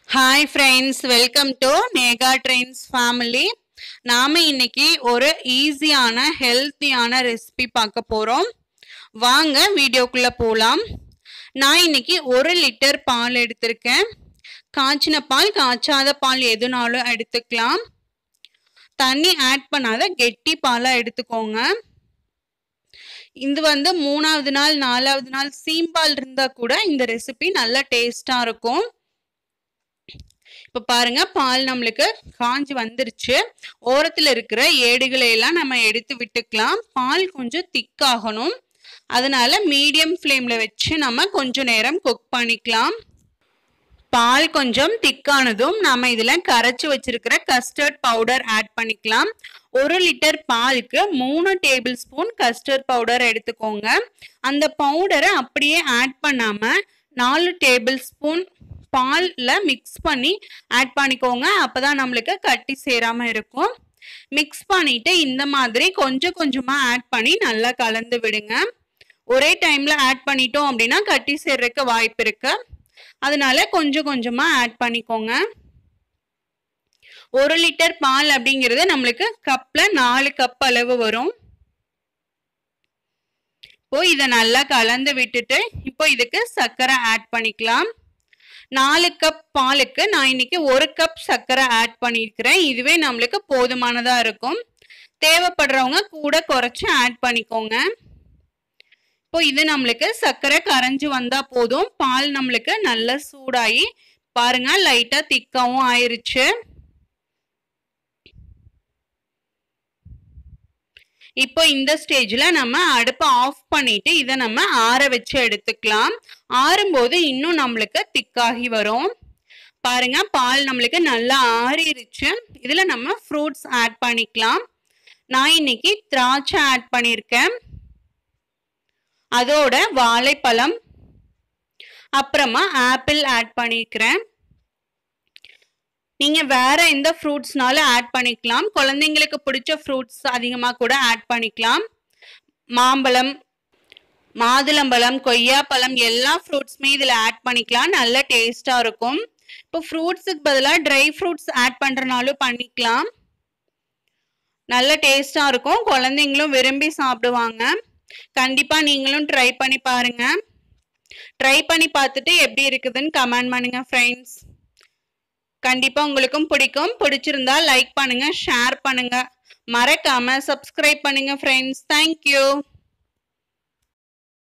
hi friends welcome to Neha trains family நாம இன்னைக்கு ஒரு ஈஸியான ஹெல்த்தியான ரெசிபி பார்க்க போறோம் வாங்க வீடியோக்குள்ள போகலாம் நான் இன்னைக்கு ஒரு லிட்டர் பால் எடுத்திருக்கேன் காய்ச்சின பால் காய்ச்சாத பால் எதுனாலும் எடுத்துக்கலாம் தண்ணி ஆட் பண்ணாத கெட்டி பாலாக எடுத்துக்கோங்க இது வந்து மூணாவது நாள் நாலாவது நாள் சீம்பால் இருந்தா கூட இந்த ரெசிபி நல்ல டேஸ்டா இருக்கும் இப்போ பாருங்க பால் நம்மளுக்கு காஞ்சி வந்துருச்சு ஓரத்தில் இருக்கிற ஏடுகளை எல்லாம் நம்ம எடுத்து விட்டுக்கலாம் பால் கொஞ்சம் திக்காகணும் அதனால மீடியம் ஃப்ளேமில் வச்சு நம்ம கொஞ்சம் நேரம் குக் பண்ணிக்கலாம் பால் கொஞ்சம் திக்கானதும் நாம இதில் கரைச்சி வச்சிருக்கிற கஸ்டர்ட் பவுடர் ஆட் பண்ணிக்கலாம் ஒரு லிட்டர் பாலுக்கு மூணு டேபிள் ஸ்பூன் கஸ்டர்ட் பவுடர் எடுத்துக்கோங்க அந்த பவுடரை அப்படியே ஆட் பண்ணாம நாலு டேபிள் ஸ்பூன் பாலில் மிக்ஸ் பண்ணி ஆட் பண்ணிக்கோங்க அப்போதான் நம்மளுக்கு கட்டி சேராமல் இருக்கும் மிக்ஸ் பண்ணிட்டு இந்த மாதிரி கொஞ்சம் கொஞ்சமாக ஆட் பண்ணி நல்லா கலந்து விடுங்க ஒரே டைமில் ஆட் பண்ணிட்டோம் அப்படின்னா கட்டி சேர்றதுக்கு வாய்ப்பு இருக்கு அதனால கொஞ்சம் கொஞ்சமாக ஆட் பண்ணிக்கோங்க ஒரு லிட்டர் பால் அப்படிங்கிறது நம்மளுக்கு கப்பில் நாலு கப் அளவு வரும் இப்போ இதை நல்லா கலந்து விட்டுட்டு இப்போ இதுக்கு சர்க்கரை ஆட் பண்ணிக்கலாம் நாலு கப் பாலுக்கு நான் இன்னைக்கு ஒரு கப் சர்க்கரை ஆட் பண்ணியிருக்கிறேன் இதுவே நம்மளுக்கு போதுமானதாக இருக்கும் தேவைப்படுறவங்க கூட குறைச்சி ஆட் பண்ணிக்கோங்க இப்போ இது நம்மளுக்கு சர்க்கரை கரைஞ்சி வந்தா போதும் பால் நம்மளுக்கு நல்லா சூடாகி பாருங்க லைட்டா திக்காவும் ஆயிருச்சு இப்போ இந்த ஸ்டேஜில் நம்ம அடுப்பை ஆஃப் பண்ணிட்டு இதை நம்ம ஆற வச்சு எடுத்துக்கலாம் ஆறும்போது இன்னும் நம்மளுக்கு திக்காகி வரும் பாருங்க பால் நம்மளுக்கு நல்லா ஆறிடுச்சு இதில் நம்ம ஃப்ரூட்ஸ் ஆட் பண்ணிக்கலாம் நான் இன்னைக்கு திராட்சை ஆட் பண்ணியிருக்கேன் அதோட வாழைப்பழம் அப்புறமா ஆப்பிள் ஆட் பண்ணியிருக்கிறேன் நீங்க வேற எந்த ஃப்ரூட்ஸ்னாலும் ஆட் பண்ணிக்கலாம் குழந்தைங்களுக்கு பிடிச்ச ஃப்ரூட்ஸ் அதிகமாக கூட ஆட் பண்ணிக்கலாம் மாம்பழம் மாதுளம்பழம் கொய்யாப்பழம் எல்லா ஃப்ரூட்ஸுமே இதில் ஆட் பண்ணிக்கலாம் நல்ல டேஸ்டாக இருக்கும் இப்போ ஃப்ரூட்ஸுக்கு பதிலாக ட்ரை ஃப்ரூட்ஸ் ஆட் பண்ணுறனாலும் பண்ணிக்கலாம் நல்ல டேஸ்டாக இருக்கும் குழந்தைங்களும் விரும்பி சாப்பிடுவாங்க கண்டிப்பாக நீங்களும் ட்ரை பண்ணி பாருங்க ட்ரை பண்ணி பார்த்துட்டு எப்படி இருக்குதுன்னு கமெண்ட் பண்ணுங்க ஃப்ரெண்ட்ஸ் கண்டிப்பாக உங்களுக்கும் பிடிக்கும் பிடிச்சிருந்தா லைக் பண்ணுங்க ஷேர் பண்ணுங்க மறக்காம சப்ஸ்கிரைப் பண்ணுங்க ஃப்ரெண்ட்ஸ் தேங்க்யூ